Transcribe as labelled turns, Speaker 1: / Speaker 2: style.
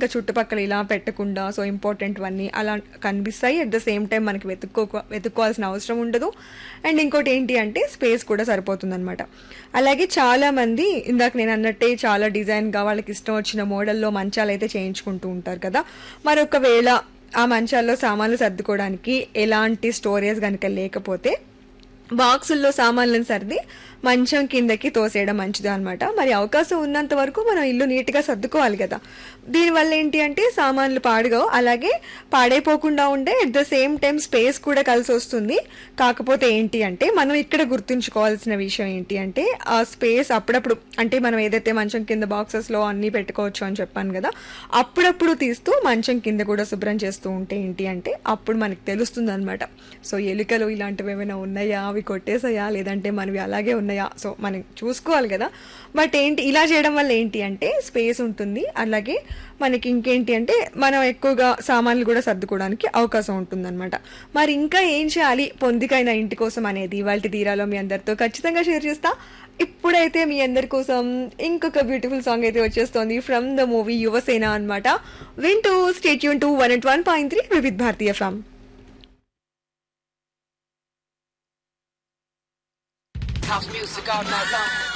Speaker 1: ఇంకా చుట్టుపక్కల ఇలా పెట్టకుండా సో ఇంపార్టెంట్వన్నీ అలా కనిపిస్తాయి అట్ ద సేమ్ టైం మనకి వెతుక్కో వెతుక్కోవాల్సిన అవసరం ఉండదు అండ్ ఇంకోటి ఏంటి అంటే స్పేస్ కూడా సరిపోతుందన్నమాట అలాగే చాలామంది ఇందాక నేను అన్నట్టే చాలా డిజైన్గా వాళ్ళకి ఇష్టం వచ్చిన మోడల్లో మంచాలు అయితే చేయించుకుంటూ ఉంటారు కదా మరి ఒకవేళ ఆ మంచాల్లో సామాన్లు సర్దుకోవడానికి ఎలాంటి స్టోరేజ్ కనుక లేకపోతే బాక్సుల్లో సామాన్లను సర్ది మంచం కిందకి తోసేయడం మంచిది అనమాట మరి అవకాశం ఉన్నంత వరకు మనం ఇల్లు నీట్గా సర్దుకోవాలి కదా దీనివల్ల ఏంటి అంటే సామాన్లు పాడుగా అలాగే పాడైపోకుండా ఉంటే at the same time space కూడా కలిసి వస్తుంది కాకపోతే ఏంటి అంటే మనం ఇక్కడ గుర్తుంచుకోవాల్సిన విషయం ఏంటి అంటే ఆ స్పేస్ అప్పుడప్పుడు అంటే మనం ఏదైతే మంచం కింద బాక్సెస్లో అన్నీ పెట్టుకోవచ్చు అని చెప్పాను కదా అప్పుడప్పుడు తీస్తూ మంచం కింద కూడా శుభ్రం చేస్తూ ఉంటే ఏంటి అంటే అప్పుడు మనకి తెలుస్తుంది అనమాట సో ఎలుకలు ఇలాంటివి ఏమైనా ఉన్నాయా అవి కొట్టేసాయా లేదంటే మనవి అలాగే ఉన్నాయా సో మనం చూసుకోవాలి కదా బట్ ఏంటి ఇలా చేయడం వల్ల ఏంటి అంటే స్పేస్ ఉంటుంది అలాగే మనకి ఇంకేంటి అంటే మనం ఎక్కువగా సామాన్లు కూడా సర్దుకోవడానికి అవకాశం ఉంటుందన్నమాట మరి ఇంకా ఏం చేయాలి పొందికైన ఇంటి కోసం అనేది ఇవాళ తీరాలో మీ అందరితో ఖచ్చితంగా షేర్ చేస్తా ఇప్పుడైతే మీ అందరి కోసం ఇంకొక బ్యూటిఫుల్ సాంగ్ అయితే వచ్చేస్తోంది ఫ్రమ్ ద మూవీ యువసేన అనమాట వింటూ stay tuned two one eight one point three Vividh Bharati from
Speaker 2: House music all night long.